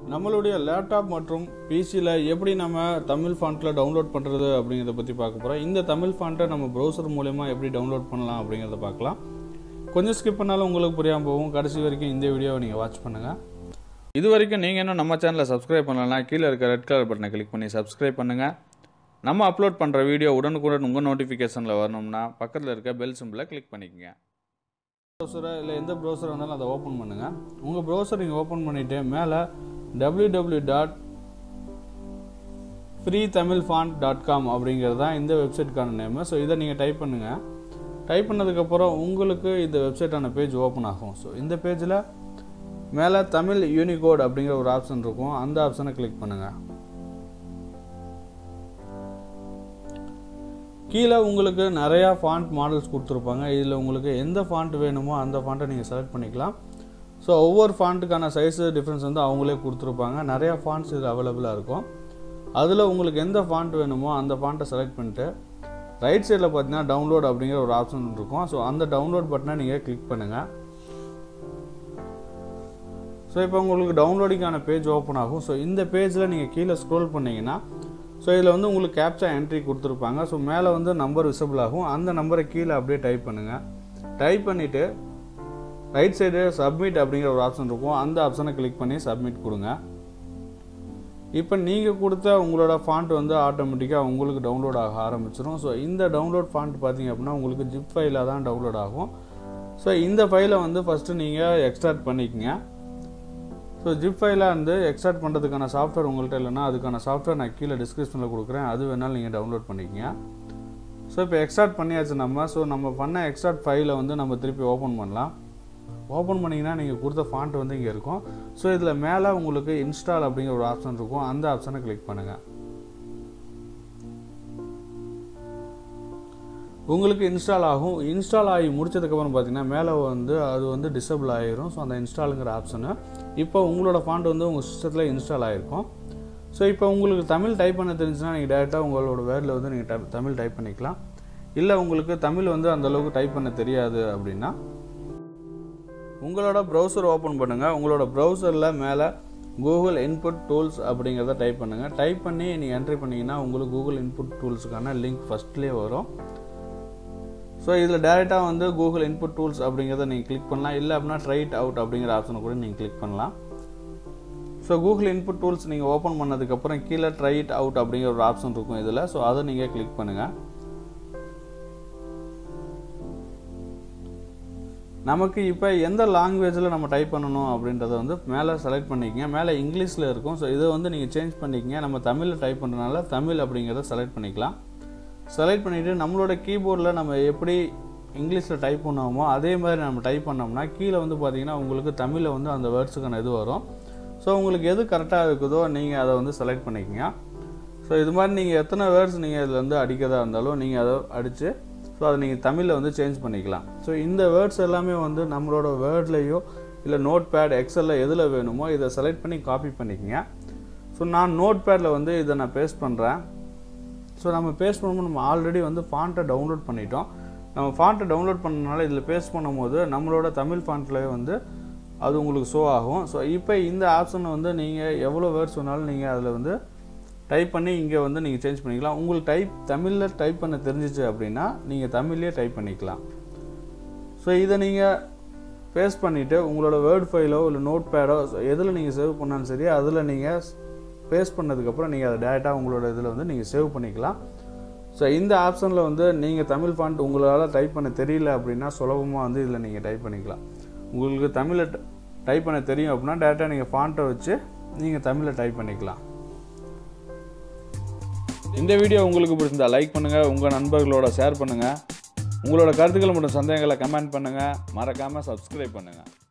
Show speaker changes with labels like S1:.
S1: நம்மளுடைய லேப்டாப் மற்றும் பிசியில் எப்படி நம்ம தமிழ் ஃபாண்ட்டில் டவுன்லோட் பண்ணுறது அப்படிங்கிறத பற்றி பார்க்க போகிறோம் இந்த தமிழ் ஃபாண்ட்டை நம்ம ப்ரௌசர் மூலயமா எப்படி டவுன்லோட் பண்ணலாம் அப்படிங்கிறத பார்க்கலாம் கொஞ்சம் ஸ்கிப் பண்ணாலும் உங்களுக்கு புரியாமல் போகும் கடைசி வரைக்கும் இந்த வீடியோவை நீங்கள் வாட்ச் பண்ணுங்கள் இது வரைக்கும் நீங்கள் இன்னும் நம்ம சேனலை சப்ஸ்கிரைப் பண்ணலன்னா கீழே இருக்க ரெட் கலர் பட்டனை கிளிக் பண்ணி சப்ஸ்கிரைப் பண்ணுங்கள் நம்ம அப்லோட் பண்ணுற வீடியோ உடனுக்குடன் உங்கள் நோட்டிஃபிகேஷனில் வரணும்னா பக்கத்தில் இருக்க பெல் சிம்பிளை கிளிக் பண்ணிக்கங்க ப்ரௌசரை இல்லை எந்த ப்ரௌசர் வந்தாலும் அதை ஓப்பன் பண்ணுங்கள் உங்கள் ப்ரௌசர் நீங்கள் ஓப்பன் பண்ணிவிட்டு மேலே W W dot free Tamil font dot com அப்படிங்கிறது தான் இந்த வெப்சைட்டுக்கான நேமு ஸோ இதை நீங்கள் டைப் பண்ணுங்கள் டைப் பண்ணதுக்கப்புறம் உங்களுக்கு இந்த வெப்சைட்டான பேஜ் ஓப்பன் ஆகும் ஸோ இந்த பேஜில் மேலே தமிழ் யூனிகோட் அப்படிங்கிற ஒரு ஆப்ஷன் இருக்கும் அந்த ஆப்ஷனை கிளிக் பண்ணுங்கள் கீழே உங்களுக்கு நிறையா ஃபாண்ட் மாடல்ஸ் கொடுத்துருப்பாங்க இதில் உங்களுக்கு எந்த ஃபாண்ட் வேணுமோ அந்த ஃபாண்ட்டை நீங்கள் செலக்ட் பண்ணிக்கலாம் ஸோ ஒவ்வொரு ஃபாண்ட்டுக்கான சைஸு டிஃப்ரென்ஸ் வந்து அவங்களே கொடுத்துருப்பாங்க நிறையா ஃபாண்ட்ஸ் இதில் அவைலபிளாக இருக்கும் அதில் உங்களுக்கு எந்த ஃபாண்ட் வேணுமோ அந்த ஃபாண்ட்டை செலக்ட் பண்ணிட்டு ரைட் சைடில் பார்த்தீங்கன்னா டவுன்லோட் அப்படிங்கிற ஒரு ஆப்ஷன் இருக்கும் ஸோ அந்த டவுன்லோட் பட்டனை நீங்கள் கிளிக் பண்ணுங்கள் ஸோ இப்போ உங்களுக்கு டவுன்லோடிங்கான பேஜ் ஓப்பன் ஆகும் ஸோ இந்த பேஜில் நீங்கள் கீழே ஸ்க்ரோல் பண்ணிங்கன்னா ஸோ இதில் வந்து உங்களுக்கு கேப்சா என்ட்ரி கொடுத்துருப்பாங்க ஸோ மேலே வந்து நம்பர் விசிபிள் ஆகும் அந்த நம்பரை கீழே அப்படியே டைப் பண்ணுங்கள் டைப் பண்ணிவிட்டு ரைட் சைடு சப்மிட் அப்படிங்கிற ஒரு ஆப்ஷன் இருக்கும் அந்த ஆப்ஷனை கிளிக் பண்ணி சப்மிட் கொடுங்க இப்போ நீங்கள் கொடுத்த உங்களோட ஃபாண்ட் வந்து ஆட்டோமேட்டிக்காக உங்களுக்கு டவுன்லோட் ஆக ஆரம்பிச்சிடும் ஸோ இந்த டவுன்லோட் ஃபாண்ட் பார்த்தீங்க அப்படின்னா உங்களுக்கு ஜிப் ஃபைலாக தான் டவுன்லோட் ஆகும் ஸோ இந்த ஃபைலை வந்து ஃபஸ்ட்டு நீங்கள் எக்ஸ்ட்ராக்ட் பண்ணிக்கங்க ஸோ ஜிப் ஃபைலாக வந்து எக்ஸ்ட்ராக்ட் பண்ணுறதுக்கான சாஃப்ட்வேர் உங்கள்கிட்ட இல்லைன்னா அதுக்கான சாஃப்ட்வேர் நான் கீழே டிஸ்கிரிப்ஷனில் கொடுக்குறேன் அது வேணாலும் நீங்கள் டவுன்லோட் பண்ணிக்கங்க ஸோ இப்போ எக்ஸ்ட்ராக்ட் பண்ணியாச்சு நம்ம ஸோ நம்ம பண்ண எக்ஸ்ட்ராக்ட் ஃபைலை வந்து நம்ம திருப்பி ஓப்பன் பண்ணலாம் ஓப்பன் பண்ணிங்கன்னா நீங்கள் கொடுத்த ஃபாண்ட் வந்து இங்கே இருக்கும் ஸோ இதில் மேலே உங்களுக்கு இன்ஸ்டால் அப்படிங்கிற ஒரு ஆப்ஷன் இருக்கும் அந்த ஆப்ஷனை கிளிக் பண்ணுங்கள் உங்களுக்கு இன்ஸ்டால் ஆகும் இன்ஸ்டால் ஆகி முடிச்சதுக்கப்புறம் பார்த்தீங்கன்னா மேலே வந்து அது வந்து டிசபிள் ஆகிரும் ஸோ அந்த இன்ஸ்டாலுங்கிற ஆப்ஷனு இப்போ உங்களோட ஃபாண்ட் வந்து உங்கள் சிஸ்டத்தில் இன்ஸ்டால் ஆகிருக்கும் ஸோ இப்போ உங்களுக்கு தமிழ் டைப் பண்ண தெரிஞ்சுன்னா நீங்கள் டேரெக்டாக உங்களோட வேர்டில் வந்து நீங்கள் டைப் தமிழ் டைப் பண்ணிக்கலாம் இல்லை உங்களுக்கு தமிழ் வந்து அந்தளவுக்கு டைப் பண்ண தெரியாது அப்படின்னா உங்களோட ப்ரௌசர் ஓப்பன் பண்ணுங்கள் உங்களோட ப்ரௌசரில் மேலே கூகுள் இன்புட் டூல்ஸ் அப்படிங்கிறத டைப் பண்ணுங்கள் டைப் பண்ணி நீங்கள் என்ட்ரி பண்ணிங்கன்னா உங்களுக்கு கூகுள் இன்புட் டூல்ஸுக்கான லிங்க் ஃபஸ்ட்லேயே வரும் ஸோ இதில் டேரெக்டாக வந்து கூகுள் இன்புட் டூல்ஸ் அப்படிங்கிறத நீங்கள் கிளிக் பண்ணலாம் இல்லை அப்படின்னா ட்ரைட் அவுட் அப்படிங்கிற ஆப்ஷனை கூட நீங்கள் கிளிக் பண்ணலாம் ஸோ கூகுள் இன்புட் டூல்ஸ் நீங்கள் ஓப்பன் பண்ணதுக்கப்புறம் கீழே ட்ரைட் அவுட் அப்படிங்கிற ஒரு ஆப்ஷன் இருக்கும் இதில் ஸோ அதை நீங்கள் கிளிக் பண்ணுங்கள் நமக்கு இப்போ எந்த லாங்குவேஜில் நம்ம டைப் பண்ணணும் அப்படின்றத வந்து மேலே செலக்ட் பண்ணிக்கங்க மேலே இங்கிலீஷில் இருக்கும் ஸோ இதை வந்து நீங்கள் சேஞ்ச் பண்ணிக்கங்க நம்ம தமிழில் டைப் பண்ணுறதுனால தமிழ் அப்படிங்கிறத செலக்ட் பண்ணிக்கலாம் செலக்ட் பண்ணிவிட்டு நம்மளோட கீபோர்டில் நம்ம எப்படி இங்கிலீஷில் டைப் பண்ணுவோமோ அதே மாதிரி நம்ம டைப் பண்ணோம்னா கீழே வந்து பார்த்தீங்கன்னா உங்களுக்கு தமிழில் வந்து அந்த வேர்ட்ஸுக்கான இது வரும் ஸோ உங்களுக்கு எது கரெக்டாக இருக்குதோ நீங்கள் அதை வந்து செலக்ட் பண்ணிக்கங்க ஸோ இது மாதிரி நீங்கள் எத்தனை வேர்ட்ஸ் நீங்கள் இதில் வந்து அடிக்கிறதா இருந்தாலும் நீங்கள் அதை அடித்து ஸோ அதை நீங்கள் தமிழில் வந்து சேஞ்ச் பண்ணிக்கலாம் ஸோ இந்த வேர்ட்ஸ் எல்லாமே வந்து நம்மளோட வேர்ட்லேயோ இல்லை நோட் பேட் எக்ஸலில் எதில் வேணுமோ இதை செலக்ட் பண்ணி காப்பி பண்ணிக்கங்க ஸோ நான் நோட் பேடில் வந்து இதை நான் பேஸ்ட் பண்ணுறேன் ஸோ நம்ம பேஸ்ட் பண்ணும்போது நம்ம ஆல்ரெடி வந்து ஃபாண்ட்டை டவுன்லோட் பண்ணிட்டோம் நம்ம ஃபாண்ட்டை டவுன்லோட் பண்ணனால இதில் பேஸ்ட் பண்ணும்போது நம்மளோட தமிழ் ஃபாண்ட்டில் வந்து அது உங்களுக்கு ஷோ ஆகும் ஸோ இப்போ இந்த ஆப்ஷனை வந்து நீங்கள் எவ்வளோ வேர்ட்ஸ் சொன்னாலும் நீங்கள் அதில் வந்து டைப் பண்ணி இங்கே வந்து நீங்கள் சேஞ்ச் பண்ணிக்கலாம் உங்களுக்கு டைப் தமிழில் டைப் பண்ண தெரிஞ்சிச்சு அப்படின்னா நீங்கள் தமிழ்லேயே டைப் பண்ணிக்கலாம் ஸோ இதை நீங்கள் பேஸ்ட் பண்ணிவிட்டு உங்களோட வேர்ட் ஃபைலோ இல்லை நோட் பேடோ எதில் நீங்கள் சேவ் பண்ணாலும் சரி அதில் நீங்கள் பேஸ்ட் பண்ணதுக்கப்புறம் நீங்கள் அதை டேரெக்டாக உங்களோட இதில் வந்து நீங்கள் சேவ் பண்ணிக்கலாம் ஸோ இந்த ஆப்ஷனில் வந்து நீங்கள் தமிழ் ஃபாண்ட் உங்களால் டைப் பண்ண தெரியல அப்படின்னா சுலபமாக வந்து இதில் நீங்கள் டைப் பண்ணிக்கலாம் உங்களுக்கு தமிழில் டைப் பண்ண தெரியும் அப்படின்னா டேரெக்டாக நீங்கள் ஃபாண்ட்டை வச்சு நீங்கள் தமிழில் டைப் பண்ணிக்கலாம் இந்த வீடியோ உங்களுக்கு பிடிச்சிருந்தா லைக் பண்ணுங்கள் உங்கள் நண்பர்களோட ஷேர் பண்ணுங்கள் உங்களோட கருத்துக்கள் மற்றும் சந்தேகங்களை கமெண்ட் பண்ணுங்கள் மறக்காமல் சப்ஸ்கிரைப் பண்ணுங்கள்